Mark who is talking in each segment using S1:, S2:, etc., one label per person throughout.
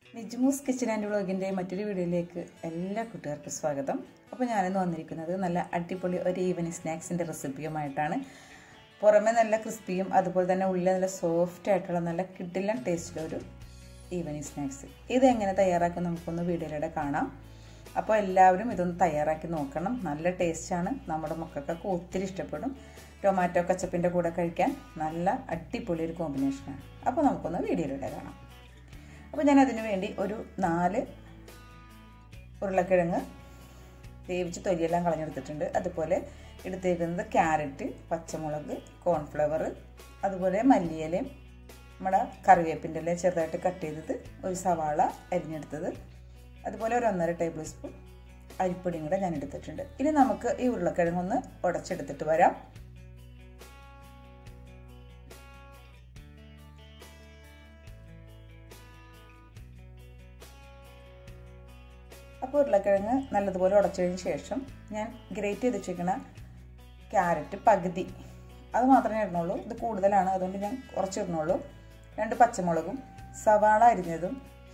S1: നിജ്മൂസ് kitchen and വ്ളോഗിൻ്റെ മറ്റൊരു വീഡിയോയിലേക്ക് എല്ലാ കൂട്ടുകാർക്കും സ്വാഗതം അപ്പോൾ ഞാനിന്ന് വന്നിരിക്കുന്നത് നല്ല അടിപൊളി ഒരു ഈവനിങ് സ്നാക്സിൻ്റെ റെസിപ്പിയുമായിട്ടാണ് പുറമെ നല്ല ക്രിസ്പിയും അതുപോലെ തന്നെ ഉള്ളിൽ നല്ല സോഫ്റ്റ് ആയിട്ടുള്ള നല്ല കിഡിലൻ ടേസ്റ്റിലൊരു ഈവനിങ് സ്നാക്സ് ഇത് എങ്ങനെ തയ്യാറാക്കും നമുക്കൊന്ന് വീഡിയോയിലൂടെ കാണാം അപ്പോൾ എല്ലാവരും ഇതൊന്ന് തയ്യാറാക്കി നോക്കണം നല്ല ടേസ്റ്റാണ് നമ്മുടെ മക്കൾക്കൊക്കെ ഒത്തിരി ഇഷ്ടപ്പെടും ടൊമാറ്റോ കച്ചപ്പിൻ്റെ കൂടെ കഴിക്കാൻ നല്ല അടിപൊളി ഒരു കോമ്പിനേഷനാണ് അപ്പോൾ നമുക്കൊന്ന് വീഡിയോയിലൂടെ കാണാം അപ്പോൾ ഞാൻ അതിനു വേണ്ടി ഒരു നാല് ഉരുളക്കിഴങ്ങ് വേവിച്ച് തൊലിയെല്ലാം കളഞ്ഞെടുത്തിട്ടുണ്ട് അതുപോലെ എടുത്തേക്കുന്നത് ക്യാരറ്റ് പച്ചമുളക് കോൺഫ്ലവർ അതുപോലെ മല്ലിയിലയും നമ്മുടെ കറിവേപ്പിൻ്റെ ഇല ചെറുതായിട്ട് കട്ട് ചെയ്തത് ഒരു സവാള അരിഞ്ഞെടുത്തത് അതുപോലെ ഒരു ഒന്നര ടേബിൾ സ്പൂൺ അരിപ്പൊടിയും കൂടെ ഞാൻ എടുത്തിട്ടുണ്ട് ഇനി നമുക്ക് ഈ ഉരുളക്കിഴങ്ങൊന്ന് ഉടച്ചെടുത്തിട്ട് വരാം അപ്പോൾ ഉരുളക്കിഴങ്ങ് നല്ലതുപോലെ ഉടച്ചതിന് ശേഷം ഞാൻ ഗ്രേറ്റ് ചെയ്ത് വെച്ചിരിക്കുന്ന ക്യാരറ്റ് പകുതി അത് മാത്രമേ ഇടണുള്ളൂ ഇത് കൂടുതലാണ് അതുകൊണ്ട് ഞാൻ കുറച്ചിടണുള്ളൂ രണ്ട് പച്ചമുളകും സവാള അരിഞ്ഞതും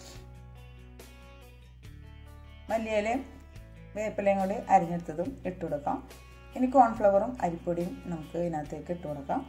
S1: മല്ലിയിലയും വേപ്പിലയും കൂടി അരിഞ്ഞെടുത്തതും ഇട്ട് കൊടുക്കാം ഇനി കോൺഫ്ലവറും അരിപ്പൊടിയും നമുക്ക് ഇതിനകത്തേക്ക് ഇട്ട് കൊടുക്കാം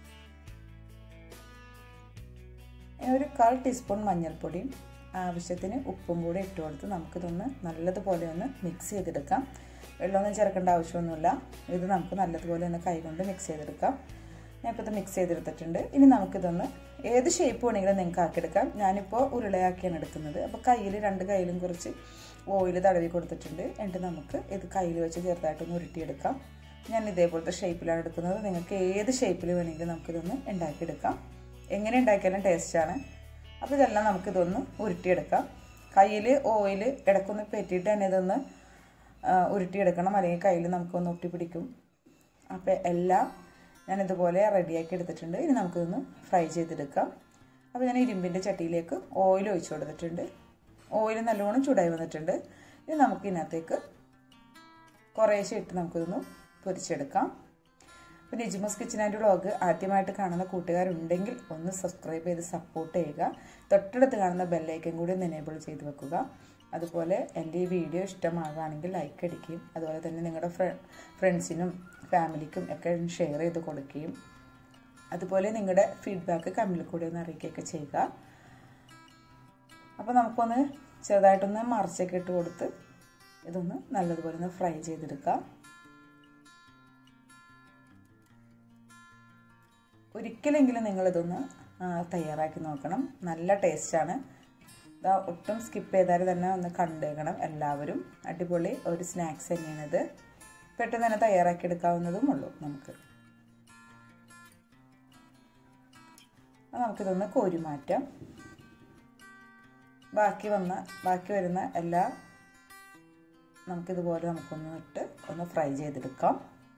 S1: ഒരു കാൽ ടീസ്പൂൺ മഞ്ഞൾപ്പൊടിയും ആവശ്യത്തിന് ഉപ്പും കൂടി ഇട്ട് കൊടുത്ത് നമുക്കിതൊന്ന് നല്ലതുപോലെ ഒന്ന് മിക്സ് ചെയ്തെടുക്കാം വെള്ളമൊന്നും ചേർക്കേണ്ട ആവശ്യമൊന്നുമില്ല ഇത് നമുക്ക് നല്ലതുപോലെ ഒന്ന് കൈകൊണ്ട് മിക്സ് ചെയ്തെടുക്കാം ഞാനിപ്പോൾ ഇത് മിക്സ് ചെയ്തെടുത്തിട്ടുണ്ട് ഇനി നമുക്കിതൊന്ന് ഏത് ഷേപ്പ് വേണമെങ്കിലും നിങ്ങൾക്ക് ആക്കിയെടുക്കാം ഞാനിപ്പോൾ ഉരുളയാക്കിയാണ് എടുക്കുന്നത് അപ്പോൾ കയ്യിൽ രണ്ട് കയ്യിലും കുറച്ച് ഓയിൽ തടവി കൊടുത്തിട്ടുണ്ട് എന്നിട്ട് നമുക്ക് ഇത് കയ്യിൽ വെച്ച് ചെറുതായിട്ടൊന്ന് ഉരുട്ടിയെടുക്കാം ഞാൻ ഇതേപോലത്തെ ഷേപ്പിലാണ് എടുക്കുന്നത് നിങ്ങൾക്ക് ഏത് ഷേപ്പിൽ വേണമെങ്കിലും നമുക്കിതൊന്ന് ഉണ്ടാക്കിയെടുക്കാം എങ്ങനെ ഉണ്ടാക്കിയാലും ടേസ്റ്റാണ് അപ്പോൾ ഇതെല്ലാം നമുക്കിതൊന്ന് ഉരുട്ടിയെടുക്കാം കയ്യിൽ ഓയിൽ ഇടക്കൊന്ന് പെറ്റിയിട്ട് തന്നെ ഇതൊന്ന് ഉരുട്ടിയെടുക്കണം അല്ലെങ്കിൽ കയ്യിൽ നമുക്കൊന്ന് ഒട്ടിപ്പിടിക്കും അപ്പോൾ എല്ലാം ഞാൻ ഇതുപോലെ റെഡിയാക്കി എടുത്തിട്ടുണ്ട് ഇനി നമുക്കിതൊന്ന് ഫ്രൈ ചെയ്തെടുക്കാം അപ്പോൾ ഞാൻ ഇരുമ്പിൻ്റെ ചട്ടിയിലേക്ക് ഓയിൽ ഒഴിച്ചു കൊടുത്തിട്ടുണ്ട് ഓയിൽ നല്ലോണം ചൂടായി വന്നിട്ടുണ്ട് ഇനി നമുക്ക് ഇതിനകത്തേക്ക് കുറേശ്ശെ ഇട്ട് നമുക്കിതൊന്ന് പൊരിച്ചെടുക്കാം അപ്പോൾ നിജിമസ് കിച്ചൻ ആൻഡ് വ്ളോഗ് ആദ്യമായിട്ട് കാണുന്ന കൂട്ടുകാരുണ്ടെങ്കിൽ ഒന്ന് സബ്സ്ക്രൈബ് ചെയ്ത് സപ്പോർട്ട് ചെയ്യുക തൊട്ടടുത്ത് കാണുന്ന ബെല്ലൈക്കൻ കൂടി ഒന്ന് എനേബിൾ ചെയ്ത് വെക്കുക അതുപോലെ എൻ്റെ ഈ വീഡിയോ ഇഷ്ടമാകുകയാണെങ്കിൽ ലൈക്ക് അടിക്കുകയും അതുപോലെ തന്നെ നിങ്ങളുടെ ഫ്രണ്ട്സിനും ഫാമിലിക്കും ഒക്കെ ഷെയർ ചെയ്ത് കൊടുക്കുകയും അതുപോലെ നിങ്ങളുടെ ഫീഡ്ബാക്ക് കമ്മിൽ കൂടി ഒന്ന് അറിയിക്കുകയൊക്കെ ചെയ്യുക അപ്പോൾ നമുക്കൊന്ന് ചെറുതായിട്ടൊന്ന് മറിച്ചൊക്കെ ഇട്ട് കൊടുത്ത് ഇതൊന്ന് നല്ലതുപോലെ ഒന്ന് ഫ്രൈ ചെയ്തെടുക്കാം ഒരിക്കലെങ്കിലും നിങ്ങളിതൊന്ന് തയ്യാറാക്കി നോക്കണം നല്ല ടേസ്റ്റാണ് ഇതാ ഒട്ടും സ്കിപ്പ് ചെയ്താൽ തന്നെ ഒന്ന് കണ്ടേക്കണം എല്ലാവരും അടിപൊളി ഒരു സ്നാക്സ് തന്നെയാണിത് പെട്ടെന്ന് തന്നെ തയ്യാറാക്കി എടുക്കാവുന്നതും ഉള്ളൂ നമുക്ക് നമുക്കിതൊന്ന് കോരി മാറ്റാം ബാക്കി വന്ന ബാക്കി വരുന്ന എല്ലാ നമുക്കിതുപോലെ നമുക്കൊന്ന് ഇട്ട് ഒന്ന് ഫ്രൈ ചെയ്തെടുക്കാം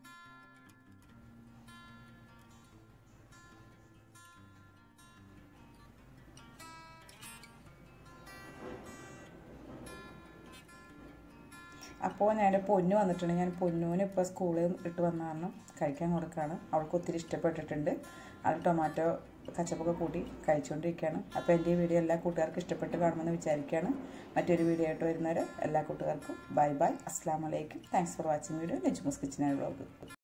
S1: അപ്പോൾ ഞാൻ പൊന്നു വന്നിട്ടുണ്ട് ഞാൻ പൊന്നൂന് ഇപ്പോൾ സ്കൂളിൽ ഇട്ട് വന്ന കാരണം കഴിക്കാൻ കൊടുക്കുകയാണ് അവൾക്ക് ഒത്തിരി ഇഷ്ടപ്പെട്ടിട്ടുണ്ട് അത് ടൊമാറ്റോ കച്ചപ്പൊക്കെ കൂട്ടി കഴിച്ചുകൊണ്ടിരിക്കുകയാണ് അപ്പോൾ എൻ്റെ ഈ വീഡിയോ എല്ലാ കൂട്ടുകാർക്കും ഇഷ്ടപ്പെട്ട് കാണുമെന്ന് വിചാരിക്കുകയാണ് മറ്റൊരു വീഡിയോ ആയിട്ട് വരുന്നവർ എല്ലാ കൂട്ടുകാർക്കും ബൈ ബൈ അസ്സാം വലൈക്കും thanks for watching video Nejmus kitchen and vlog